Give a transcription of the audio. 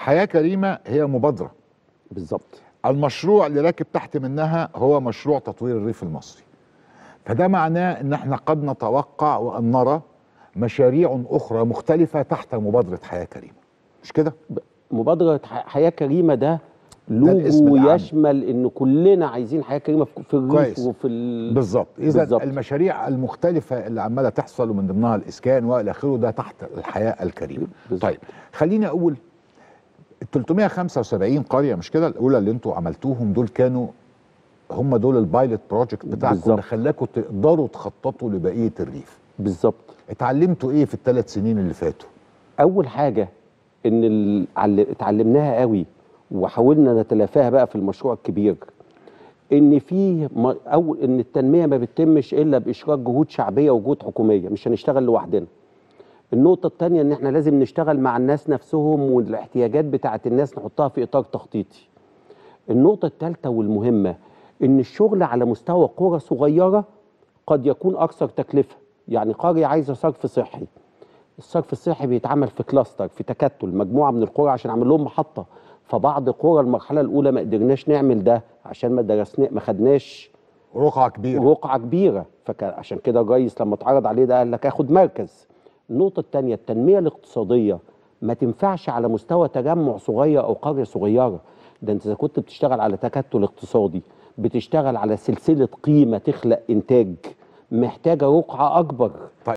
حياه كريمه هي مبادره بالظبط المشروع اللي راكب تحت منها هو مشروع تطوير الريف المصري فده معناه ان احنا قد نتوقع وان نرى مشاريع اخرى مختلفه تحت مبادره حياه كريمه مش كده مبادره ح- حياه كريمه ده الاسم لوجو العام. يشمل ان كلنا عايزين حياه كريمه في في الريف كويس. وفي ال... بالظبط اذا بالظبط. المشاريع المختلفه اللي عماله تحصل ومن ضمنها الاسكان والى اخره ده تحت الحياه الكريمه بالظبط. طيب خليني اقول ال 375 قريه مش كده الاولى اللي انتوا عملتوهم دول كانوا هم دول البايلوت بروجكت بتاعكم بالظبط. اللي خلاكم تقدروا تخططوا لبقيه الريف بالظبط اتعلمتوا ايه في الثلاث سنين اللي فاتوا اول حاجه ان ال- عل- اتعلمناها قوي وحاولنا نتلافاها بقى في المشروع الكبير ان في م- او ان التنميه ما بتتمش الا باشراك جهود شعبيه وجهود حكوميه مش هنشتغل لوحدنا النقطة التانية إن إحنا لازم نشتغل مع الناس نفسهم والاحتياجات بتاعة الناس نحطها في إطار تخطيطي. النقطة الثالثة والمهمة إن الشغل على مستوى قرى صغيرة قد يكون أكثر تكلفة، يعني قرية عايزة صرف صحي. الصرف الصحي بيتعمل في كلاستر في تكتل مجموعة من القرى عشان أعمل لهم محطة. فبعض قرى المرحلة الأولى ما قدرناش نعمل ده عشان ما درسنا ما خدناش رقعه كبيره رقعة كبيرة فعشان كده الرئيس لما اتعرض عليه ده قال لك اخد مركز النقطة التانية التنمية الاقتصادية ما تنفعش على مستوى تجمع صغير أو قرية صغيرة ده أنت إذا كنت بتشتغل على تكتل اقتصادي بتشتغل على سلسلة قيمة تخلق إنتاج محتاجة رقعة أكبر